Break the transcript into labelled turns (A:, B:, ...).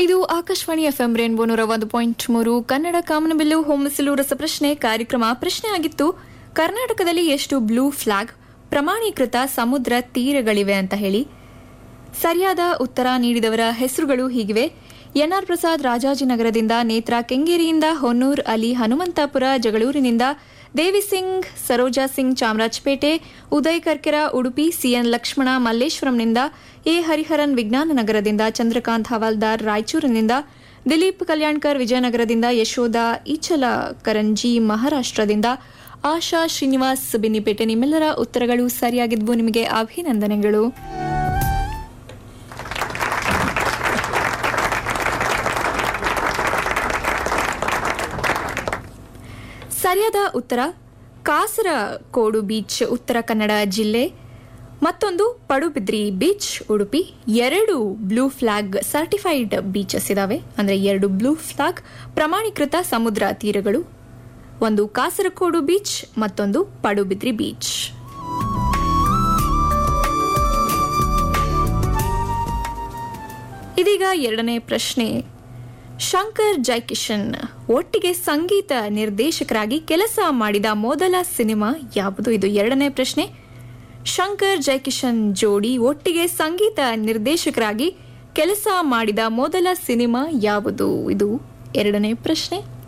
A: ಇದು Akashvani FM rainbow ನೂರ ಒಂದು ಪಾಯಿಂಟ್ ಮೂರು ಕನ್ನಡ ಕಾಮನಬಿಲ್ಲು ಹೊಮ್ಮಿಸಲು ರಸಪ್ರಶ್ನೆ ಕಾರ್ಯಕ್ರಮ ಪ್ರಶ್ನೆ ಆಗಿತ್ತು ಕರ್ನಾಟಕದಲ್ಲಿ ಎಷ್ಟು ಬ್ಲೂ ಫ್ಲಾಗ್ ಪ್ರಮಾಣೀಕೃತ ಸಮುದ್ರ ತೀರಗಳಿವೆ ಅಂತ ಹೇಳಿ ಸರಿಯಾದ ಉತ್ತರ ನೀಡಿದವರ ಹೆಸರುಗಳು ಹೀಗಿವೆ ಎನ್ಆರ್ ಪ್ರಸಾದ್ ರಾಜಾಜಿನಗರದಿಂದ ನೇತ್ರ ಕೆಂಗೇರಿಯಿಂದ ಹೊನ್ನೂರ್ ಅಲಿ ಹನುಮಂತಾಪುರ ಜಗಳೂರಿನಿಂದ ದೇವಿಸಿಂಗ್ ಸರೋಜಾ ಸಿಂಗ್ ಚಾಮರಾಜಪೇಟೆ ಉದಯ್ ಕರ್ಕೆರ ಉಡುಪಿ ಸಿಎನ್ ಲಕ್ಷ್ಮಣ ಮಲ್ಲೇಶ್ವರಂನಿಂದ ಎ ಹರಿಹರನ್ ವಿಜ್ಞಾನ ನಗರದಿಂದ ಚಂದ್ರಕಾಂತ್ ಹವಾಲ್ದಾರ್ ರಾಯಚೂರಿನಿಂದ ದಿಲೀಪ್ ಕಲ್ಯಾಣ್ಕರ್ ವಿಜಯನಗರದಿಂದ ಯಶೋಧ ಈಚಲ ಕರಂಜಿ ಮಹಾರಾಷ್ಟ್ರದಿಂದ ಆಶಾ ಶ್ರೀನಿವಾಸ್ ಬಿನ್ನಿಪೇಟೆ ನಿಮ್ಮೆಲ್ಲರ ಉತ್ತರಗಳು ಸರಿಯಾಗಿದ್ವು ನಿಮಗೆ ಅಭಿನಂದನೆಗಳು ಸರಿಯಾದ ಉತ್ತರ ಕಾಸರಕೋಡು ಬೀಚ್ ಉತ್ತರ ಕನ್ನಡ ಜಿಲ್ಲೆ ಮತ್ತೊಂದು ಪಡುಬಿದ್ರಿ ಬೀಚ್ ಉಡುಪಿ ಎರಡು ಬ್ಲೂ ಫ್ಲಾಗ್ ಸರ್ಟಿಫೈಡ್ ಬೀಚಸ್ ಇದಾವೆ ಅಂದ್ರೆ ಎರಡು ಬ್ಲೂ ಫ್ಲಾಗ್ ಪ್ರಮಾಣೀಕೃತ ಸಮುದ್ರ ತೀರಗಳು ಒಂದು ಕಾಸರಕೋಡು ಬೀಚ್ ಮತ್ತೊಂದು ಪಡುಬಿದ್ರಿ ಬೀಚ್ ಇದೀಗ ಎರಡನೇ ಪ್ರಶ್ನೆ ಶಂಕರ್ ಜೈಕಿಶನ್ ಒಟ್ಟಿಗೆ ಸಂಗೀತ ನಿರ್ದೇಶಕರಾಗಿ ಕೆಲಸ ಮಾಡಿದ ಮೊದಲ ಸಿನಿಮಾ ಯಾವುದು ಇದು ಎರಡನೇ ಪ್ರಶ್ನೆ ಶಂಕರ್ ಜೈಕಿಶನ್ ಜೋಡಿ ಒಟ್ಟಿಗೆ ಸಂಗೀತ ನಿರ್ದೇಶಕರಾಗಿ ಕೆಲಸ ಮಾಡಿದ ಮೊದಲ ಸಿನಿಮಾ ಯಾವುದು ಇದು ಎರಡನೇ ಪ್ರಶ್ನೆ